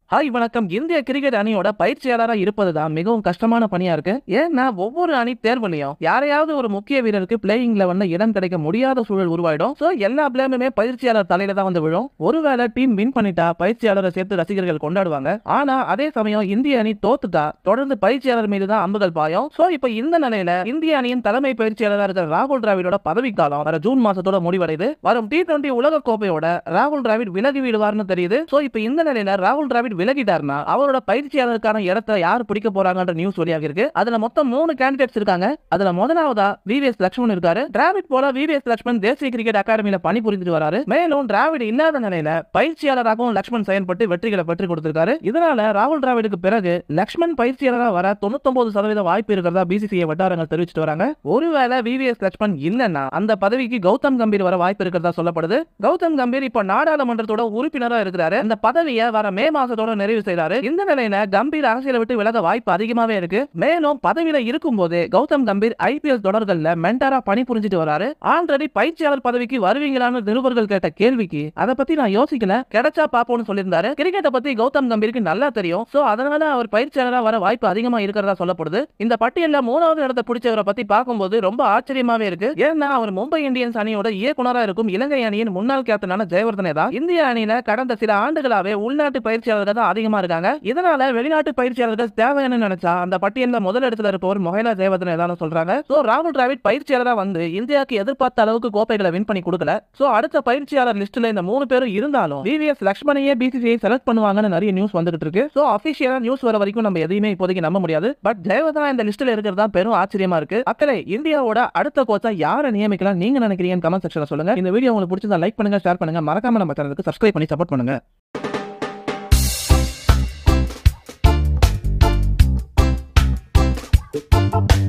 hi வணக்கம் இந்திய cricket அணியோட பயிற்சியாளரா இருப்பதுதான் மிகவும் கஷ்டமான பணியா இருக்கு ஏன்னா ஒவ்வொரு அணி தேர்வுலையும் யாரையாவது ஒரு முக்கிய வீரருக்கு பிளேயிங் லெவல்ல இடம் கிடைக்க முடியாத சூழல் உருவாயிடும் சோ எல்லா பிளேமுமே பயிற்சியாளர் தலையில தான் வந்து விழும் ஒருவேளை டீம் வின் பண்ணிட்டா பயிற்சியாளரை சேர்த்து ரசிகர்கள் கொண்டாடுவாங்க ஆனா அதே சமயம் இந்திய அணி தோத்துட்டா தொடர்ந்து பயிற்சியாளர் மீது தான் அம்புகள் பாயும் சோ இப்ப இந்த நிலையில இந்திய அணியின் தலைமை பயிற்சியாளராக இருக்கிற ராகுல் டிராவிடோட பதவிக்காலம் வர ஜூன் மாசத்தோட முடிவடையுது வரும் டி டுவெண்டி உலக கோப்பையோட ராகுல் டிராவிட் விலகி விடுவார்னு தெரியுது சோ இப்ப இந்த நிலையில ராகுல் டிராவிட் விலகிட்டாருன்னா அவரோட பயிற்சியாளருக்கான இடத்தை யார் பிடிக்க போறாங்கன்ற நியூஸ் வெளியாகி இருக்கு அதுல மொத்தம் மூணு கேண்டிடேட்ஸ் இருக்காங்க அதுல முதலாவதா விவிஎஸ் லட்சுமணன் இருக்காரு டிராவிட் போல விவிஎஸ் லட்சுமணன் தேசிய கிரிக்கெட் அகாடமியில பணி புரிந்துட்டு வராரு மேலும் டிராவிட் இல்லாத நிலையில பயிற்சியாளராகவும் லட்சுமண் செயல்பட்டு வெற்றிகளை பெற்றுக் கொடுத்திருக்காரு இதனால ராகுல் டிராவிடுக்கு பிறகு லட்சுமண் பயிற்சியாளராக வர தொண்ணூத்தொன்பது சதவீத வாய்ப்பு இருக்கிறதா பிசிசிஐ வட்டாரங்கள் தெரிவிச்சிட்டு வராங்க ஒருவேளை விவிஎஸ் லட்சுமண் இல்லைன்னா அந்த பதவிக்கு கௌதம் கம்பீர் வர வாய்ப்பு இருக்கிறதா சொல்லப்படுது கௌதம் கம்பீர் இப்ப நாடாளுமன்றத்தோட உறுப்பினரா இருக்கிறாரு அந்த பதவியை வர மே மாசத்தோட நிறைவு செய்றாரு இந்த நிலையில கம்பீர் அரசியலை விட்டு விலக வாய்ப்பு அதிகமாவே இருக்கு மேலும் பதவியில இருக்கும் போதே கௌதம் கம்பீர் ஐபிஎல் தொடர்கள்ல மென்டாரா பணி புரிஞ்சிட்டு வராரு ஆல்ரெடி பயிற்சியாளர் பதவிக்கு வருவீங்களான்னு நிருபர்கள் கேட்ட கேள்விக்கு அதை பத்தி நான் யோசிக்கல கிடைச்சா பாப்போம்னு சொல்லியிருந்தாரு கிரிக்கெட்டை பத்தி கௌதம் கம்பீருக்கு நல்லா தெரியும் சோ அதனால அவர் பயிற்சியாளரா வர வாய்ப்பு அதிகமா இருக்கிறதா சொல்லப்படுது இந்த பட்டியல்ல மூணாவது இடத்தை பிடிச்சவரை பத்தி பார்க்கும்போது ரொம்ப ஆச்சரியமாவே இருக்கு ஏன்னா அவர் மும்பை இந்தியன்ஸ் அணியோட இயக்குனரா இருக்கும் இலங்கை அணியின் முன்னாள் கேப்டனான ஜெயவர்தனே தான் இந்திய அணியில கடந்த சில ஆண்டுகளாவே உள்நாட்டு பயிற்சியாளர்கள் தான் அதிகமா இருக்காங்க இதனால வெளிநாட்டு பயிற்சியாளர்கள் தேவைன்னு நினைச்சா அந்த பட்டியல்ல முதல் இடத்துல இருப்பவர் மொஹைலா ஜெயவர்தனே தான் சொல்றாங்க சோ ராகுல் டிராவிட் பயிற்சியாளரா வந்து இந்தியாவுக்கு எதிர்பார்த்த அளவுக்கு கோப்பைகளை வின் பண்ணி கொடுக்கல சோ அடுத்த பயிற்சியாளர் லிஸ்ட்ல இந்த மூணு பேரும் இருந்தாலும் விவிஎஸ் லக்ஷ்மணையே பிசிசிஐ செலக்ட் பண்ணுவாங்கன்னு நிறைய நியூஸ் வந்துகிட்டு இருக்கு சோ அபிஷியலா நியூஸ் வர வரைக்கும் நம்ம எதையுமே இப்போதைக்கு நம்ப முடியாது பட் ஜெயவர்தனா இந்த லிஸ்ட்ல இருக்கிறது தான் பெரும் ஆச்சரியமா இருக்கு அக்கறை இந்தியாவோட அடுத்த கோச்சா யாரை நியமிக்கலாம் நீங்க நினைக்கிறீங்க கமெண்ட் செக்ஷன்ல சொல்லுங்க இந்த வீடியோ உங்களுக்கு பிடிச்சதா லைக் பண்ணுங்க ஷேர் பண்ணுங்க மறக்காம நம்ம சேனலுக்கு சப்ஸ்கிரைப் பண்ணி சப்போர்ட் பண்ணுங்க